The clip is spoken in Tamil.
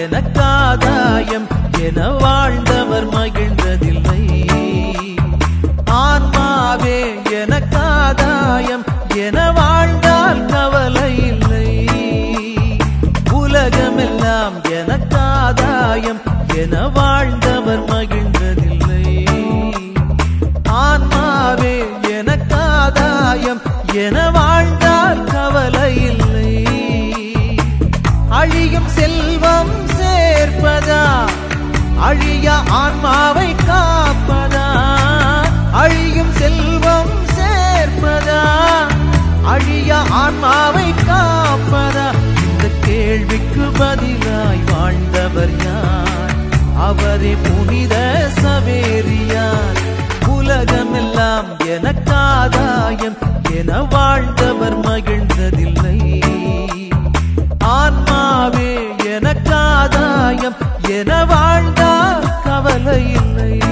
எனக்காதாயம் என வாழ்ந்தவர் மகிழ்ந்ததில்லை ஆன்மாவே எனக்காதாயம் என வாழ்ந்தால் கவலை இல்லை உலகமெல்லாம் எனக்காதாயம் என வாழ்ந்தவர் மகிழ்ந்ததில்லை ஆன்மாவே எனக்காதாயம் என வாழ்ந்தால் கவலை இல்லை அழியும் செல்வம் சேர்ப்பதா அழிய ஆன்மாவை காப்பதா அழியும் செல்வம் சேர்ப்பதா அழிய ஆன்மாவை காப்பதா இந்த கேள்விக்கு பதிலாய் வாழ்ந்தவர் யார் அவரே புனித சவேரியார் உலகமெல்லாம் எனக்காதாயம் என வாழ்ந்தவர் மகிழ்ந்ததில்லை ஆன்மாவே எனக்காதாயம் என வாழ்ந்தால் கவலை இல்லை